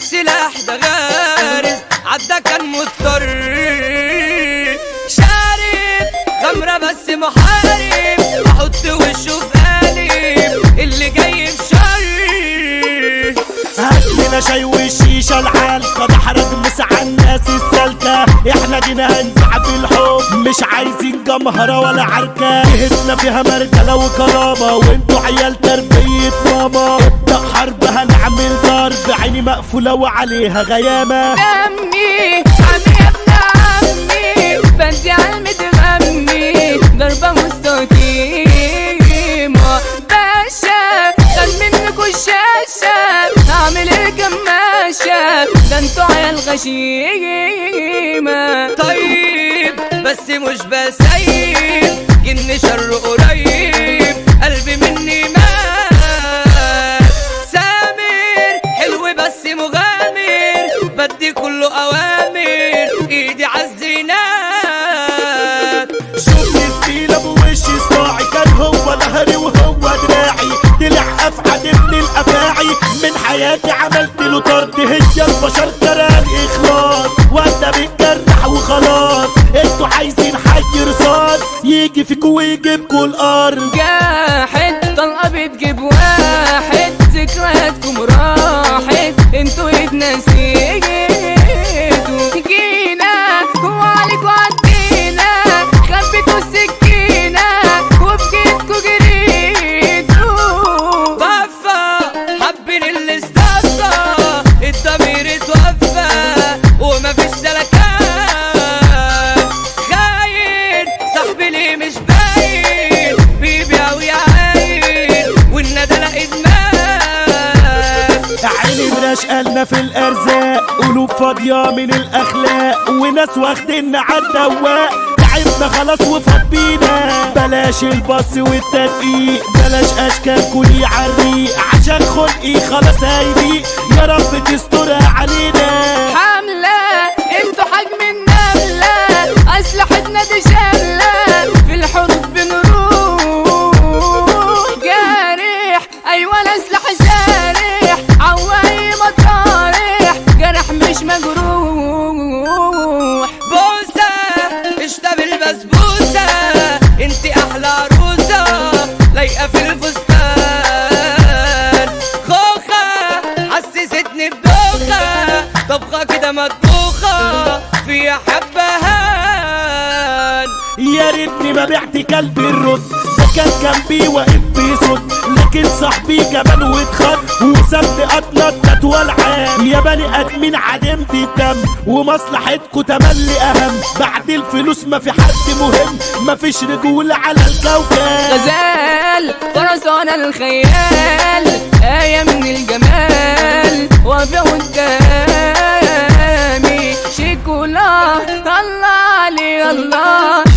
السلاح ده غارز عدى كان مضطر شارب خمرة بس محارب احط وشه في قالب اللي جاي بشر هات لنا شاي والشيشة العالقة ده حرج مس على الناس السالكة احنا جينا هنزع بالحب مش عايزين جمهرة ولا عركة جهتنا فيها مرجلة وكرامة وانتوا عيال تربية ماما ابدأ حرب هنعمل ضرب عيني مقفولة وعليها غيامة دمي عمي يا ابن عمي بدي علمي تغمي ضربة مستقيمة باشا خد منكوا الشاشة هعمل ايه كماشة ده انتوا عيال غشيمة طيب بس مش بسيب جن شر قريب قلبي مني مات سامر حلو بس مغامر بدي كله اوامر ايدي عالزينات شوفني ستيل ابو وش صراعي كان هو ظهري وهو دراعي طلع افعد ابن الافاعي من حياتي عملت له طرد هي البشر كران اخلاص وانا بتجرح وخلاص انتوا عايزين حي رصاص يجي فيكوا ويجيبكوا الارض جاحد طلقة بتجيب واحد ذكرياتكم راحت انتوا اتنسيتوا جينا وعليكوا عدينا خبيتوا السكينة وبجيتكوا جريتوا بفا حبين اللي استفى الضمير اتوفى ومفيش سلكان خاين صاحبي ليه مش باين بيبيع ويعاين والندى لا ادمان عيني براش قالنا في الارزاق قلوب فاضيه من الاخلاق وناس واخديننا عالدواق تعبنا خلاص وفضينا بلاش البص والتدقيق بلاش اشكالكوا دي عالريق عشان خلقي خلاص هيضيق يا رب تسترها علينا حملة انتوا حجم النملة أسلحتنا دي شاملة في الحروب بنروح جارح أيوة الأسلحة جارح عواي مطارح جرح مش مجروح بوسة قشطة بالبسبوسة انتي احلى عروسة لايقة في الفستان خوخة حسستني بدوخة طبخة كده مطبوخة فيها حبهان يا ريتني ما بعت كلب الرد ده كان جنبي واقف بيصد لكن صاحبي كمان واتخد وسابني اتنطط والعام يا بني ادمين عدمت الدم ومصلحتكوا تملي اهم بعد الفلوس ما في حد مهم ما فيش رجول على الكوكب غزال فرسان الخيال آية من الجمال واقفة قدامي شيكولا الله علي الله